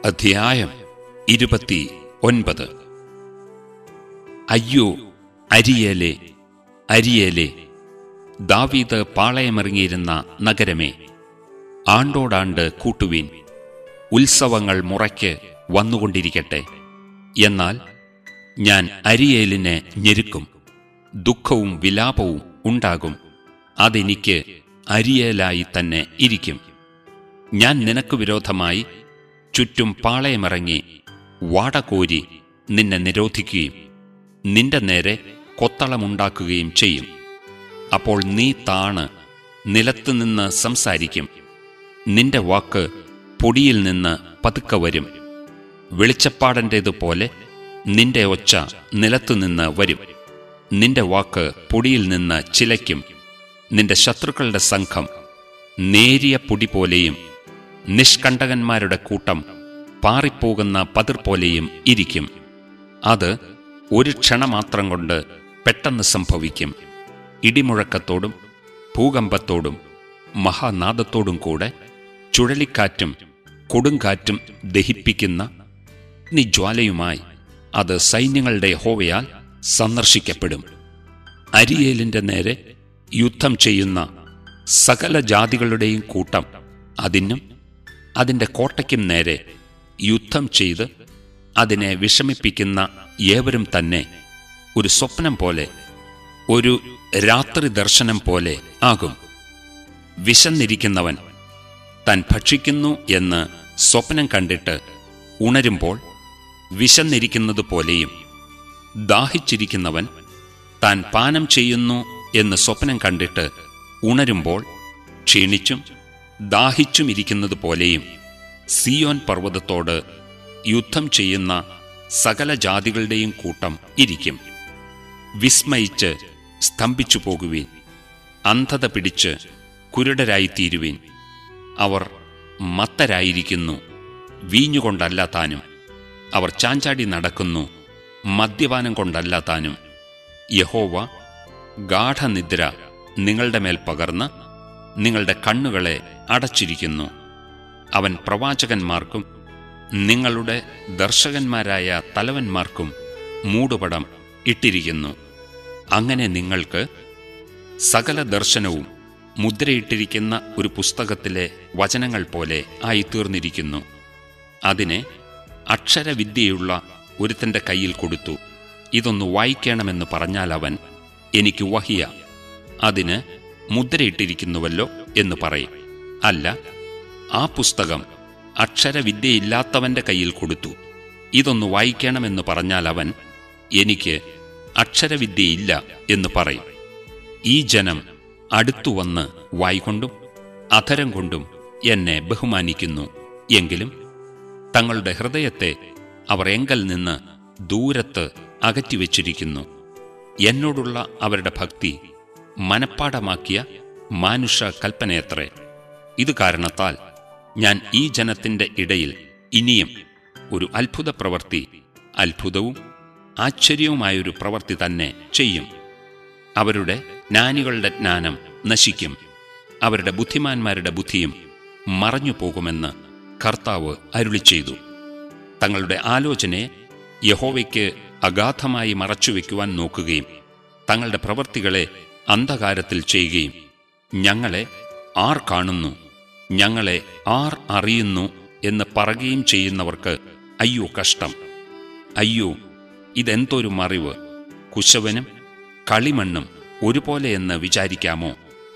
അധ്യായം ഇരുപത്തി ഒൻപത് അയ്യോ അരിയേലെ അരിയേലെ ദാവീദ് പാളയമിറങ്ങിയിരുന്ന നഗരമേ ആണ്ടോടാണ്ട് കൂട്ടുവീൻ ഉത്സവങ്ങൾ മുറയ്ക്ക് വന്നുകൊണ്ടിരിക്കട്ടെ എന്നാൽ ഞാൻ അരിയേലിനെ ഞെരുക്കും ദുഃഖവും വിലാപവും ഉണ്ടാകും അതെനിക്ക് അരിയേലായി തന്നെ ഇരിക്കും ഞാൻ നിനക്ക് വിരോധമായി ചുറ്റും പാളയമിറങ്ങി വാടകോരി നിന്നെ നിരോധിക്കുകയും നിന്റെ നേരെ കൊത്തളമുണ്ടാക്കുകയും ചെയ്യും അപ്പോൾ നീ താണ് നിലത്തുനിന്ന് സംസാരിക്കും നിന്റെ വാക്ക് പൊടിയിൽ നിന്ന് പതുക്കെ വരും വെളിച്ചപ്പാടൻ്റേതുപോലെ നിന്റെ ഒച്ച നിലത്തുനിന്ന് വരും നിന്റെ വാക്ക് പൊടിയിൽ നിന്ന് ചിലയ്ക്കും നിന്റെ ശത്രുക്കളുടെ സംഘം നേരിയ പൊടി പോലെയും നിഷ്കണ്ടകന്മാരുടെ കൂട്ടം പാറിപ്പോകുന്ന പതിർ പോലെയും ഇരിക്കും അത് ഒരു ക്ഷണമാത്രം കൊണ്ട് പെട്ടെന്ന് സംഭവിക്കും ഇടിമുഴക്കത്തോടും ഭൂകമ്പത്തോടും മഹാനാദത്തോടും കൂടെ ചുഴലിക്കാറ്റും കൊടുങ്കാറ്റും ദഹിപ്പിക്കുന്ന നിജ്വാലയുമായി അത് സൈന്യങ്ങളുടെ ഹോവയാൽ സന്ദർശിക്കപ്പെടും അരിയേലിന്റെ നേരെ യുദ്ധം ചെയ്യുന്ന സകല ജാതികളുടെയും കൂട്ടം അതിനും അതിൻ്റെ കോട്ടയ്ക്കും നേരെ യുദ്ധം ചെയ്ത് അതിനെ വിഷമിപ്പിക്കുന്ന ഏവരും തന്നെ ഒരു സ്വപ്നം പോലെ ഒരു രാത്രി ദർശനം പോലെ ആകും വിശന്നിരിക്കുന്നവൻ താൻ ഭക്ഷിക്കുന്നു എന്ന് സ്വപ്നം കണ്ടിട്ട് ഉണരുമ്പോൾ വിശന്നിരിക്കുന്നത് പോലെയും ദാഹിച്ചിരിക്കുന്നവൻ താൻ പാനം ചെയ്യുന്നു എന്ന് സ്വപ്നം കണ്ടിട്ട് ഉണരുമ്പോൾ ക്ഷീണിച്ചും ദാഹിച്ചും ഇരിക്കുന്നത് പോലെയും സിയോൻ പർവ്വതത്തോട് യുദ്ധം ചെയ്യുന്ന സകല ജാതികളുടെയും കൂട്ടം ഇരിക്കും വിസ്മയിച്ച് സ്തംഭിച്ചു പോകുവീൻ അന്ധത പിടിച്ച് കുരുടരായിത്തീരുവീൻ അവർ മത്തരായിരിക്കുന്നു വീഞ്ഞുകൊണ്ടല്ല താനും അവർ ചാഞ്ചാടി നടക്കുന്നു മദ്യപാനം കൊണ്ടല്ല താനും യഹോവ ഗാഠനിദ്ര നിങ്ങളുടെ മേൽ പകർന്ന് നിങ്ങളുടെ കണ്ണുകളെ അടച്ചിരിക്കുന്നു അവൻ പ്രവാചകന്മാർക്കും നിങ്ങളുടെ ദർശകന്മാരായ തലവന്മാർക്കും മൂടുപടം ഇട്ടിരിക്കുന്നു അങ്ങനെ നിങ്ങൾക്ക് സകല ദർശനവും മുദ്രയിട്ടിരിക്കുന്ന ഒരു പുസ്തകത്തിലെ വചനങ്ങൾ പോലെ ആയിത്തീർന്നിരിക്കുന്നു അതിനെ അക്ഷരവിദ്യയുള്ള ഒരുത്തന്റെ കയ്യിൽ കൊടുത്തു ഇതൊന്ന് വായിക്കണമെന്ന് പറഞ്ഞാൽ അവൻ എനിക്ക് വഹിയ അതിന് മുദ്രയിട്ടിരിക്കുന്നുവല്ലോ എന്ന് പറയും അല്ല ആ പുസ്തകം അക്ഷരവിദ്യയില്ലാത്തവന്റെ കയ്യിൽ കൊടുത്തു ഇതൊന്ന് വായിക്കണമെന്ന് പറഞ്ഞാൽ അവൻ എനിക്ക് അക്ഷരവിദ്യയില്ല എന്ന് പറയും ഈ ജനം അടുത്തു വന്ന് വായിക്കൊണ്ടും അധരം കൊണ്ടും എന്നെ ബഹുമാനിക്കുന്നു എങ്കിലും തങ്ങളുടെ ഹൃദയത്തെ അവർ എങ്കൽ നിന്ന് ദൂരത്ത് അകറ്റിവെച്ചിരിക്കുന്നു എന്നോടുള്ള അവരുടെ ഭക്തി മനപ്പാടമാക്കിയ മാനുഷ കൽപ്പനയത്രേ ഇത് കാരണത്താൽ ഞാൻ ഈ ജനത്തിന്റെ ഇടയിൽ ഇനിയും ഒരു അത്ഭുത പ്രവൃത്തി അത്ഭുതവും ആശ്ചര്യവുമായൊരു പ്രവൃത്തി തന്നെ ചെയ്യും അവരുടെ ജ്ഞാനികളുടെ ജ്ഞാനം നശിക്കും അവരുടെ ബുദ്ധിമാന്മാരുടെ ബുദ്ധിയും മറഞ്ഞു പോകുമെന്ന് കർത്താവ് അരുളി ചെയ്തു തങ്ങളുടെ ആലോചനയെ യഹോവയ്ക്ക് അഗാധമായി മറച്ചുവെക്കുവാൻ നോക്കുകയും തങ്ങളുടെ പ്രവൃത്തികളെ അന്ധകാരത്തിൽ ചെയ്യുകയും ഞങ്ങളെ ആർ കാണുന്നു ഞങ്ങളെ ആർ അറിയുന്നു എന്ന് പറയുകയും ചെയ്യുന്നവർക്ക് അയ്യോ കഷ്ടം അയ്യോ ഇതെന്തൊരു മറിവ് കുശവനും കളിമണ്ണും ഒരുപോലെയെന്ന് വിചാരിക്കാമോ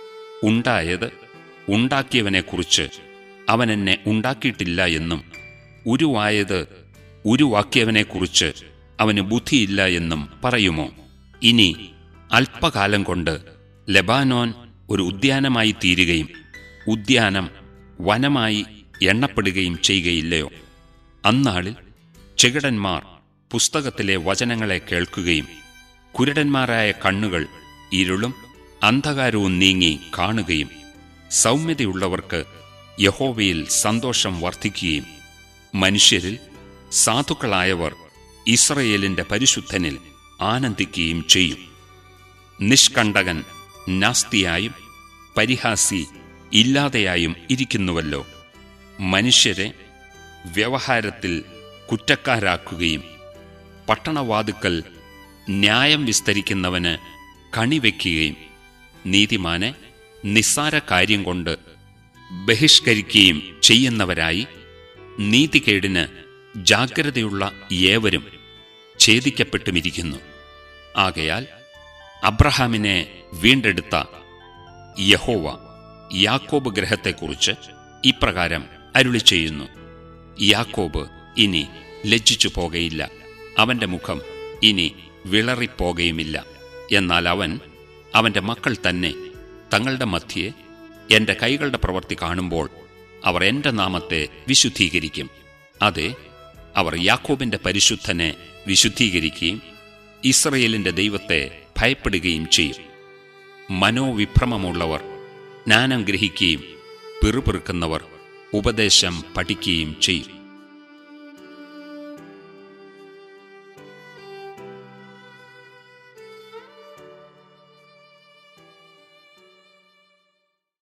ഉണ്ടായത് ഉണ്ടാക്കിയവനെക്കുറിച്ച് അവൻ എന്നെ ഉണ്ടാക്കിയിട്ടില്ല എന്നും ഉരുവായത് ഉരുവാക്കിയവനെക്കുറിച്ച് അവന് ബുദ്ധിയില്ല എന്നും പറയുമോ ഇനി അല്പകാലം കൊണ്ട് ലെബാനോൻ ഒരു ഉദ്യാനമായി തീരുകയും ഉദ്യാനം വനമായി എണ്ണപ്പെടുകയും ചെയ്യുകയില്ലയോ അന്നാളിൽ ചെകിടന്മാർ പുസ്തകത്തിലെ വചനങ്ങളെ കേൾക്കുകയും കുരുടന്മാരായ കണ്ണുകൾ ഇരുളും അന്ധകാരവും നീങ്ങി കാണുകയും സൗമ്യതയുള്ളവർക്ക് യഹോവയിൽ സന്തോഷം വർദ്ധിക്കുകയും മനുഷ്യരിൽ സാധുക്കളായവർ ഇസ്രയേലിന്റെ പരിശുദ്ധനിൽ ആനന്ദിക്കുകയും ചെയ്യും നിഷ്കണ്ടകൻ നാസ്തിയായും പരിഹാസി ഇല്ലാതെയായും ഇരിക്കുന്നുവല്ലോ മനുഷ്യരെ വ്യവഹാരത്തിൽ കുറ്റക്കാരാക്കുകയും പട്ടണവാതുക്കൽ ന്യായം വിസ്തരിക്കുന്നവന് കണിവെക്കുകയും നീതിമാനെ നിസ്സാര കാര്യം കൊണ്ട് ബഹിഷ്കരിക്കുകയും ചെയ്യുന്നവരായി നീതികേടിന് ജാഗ്രതയുള്ള ഏവരും ഛേദിക്കപ്പെട്ടുമിരിക്കുന്നു ആകയാൽ അബ്രഹാമിനെ വീണ്ടെടുത്ത യഹോവ യാക്കോബ് ഗ്രഹത്തെക്കുറിച്ച് ഇപ്രകാരം അരുളി ചെയ്യുന്നു യാക്കോബ് ഇനി ലജ്ജിച്ചു പോകയില്ല അവന്റെ മുഖം ഇനി വിളറിപ്പോകയുമില്ല എന്നാൽ അവൻ അവന്റെ മക്കൾ തന്നെ തങ്ങളുടെ മധ്യേ എന്റെ കൈകളുടെ പ്രവൃത്തി കാണുമ്പോൾ അവർ എന്റെ നാമത്തെ വിശുദ്ധീകരിക്കും അതെ അവർ യാക്കോബിന്റെ പരിശുദ്ധനെ വിശുദ്ധീകരിക്കുകയും ഇസ്രയേലിന്റെ ദൈവത്തെ ഭയപ്പെടുകയും ചെയ്യും മനോവിഭ്രമമുള്ളവർ ജ്ഞാനം ഗ്രഹിക്കുകയും പിറുപിറുക്കുന്നവർ ഉപദേശം പഠിക്കുകയും ചെയ്യും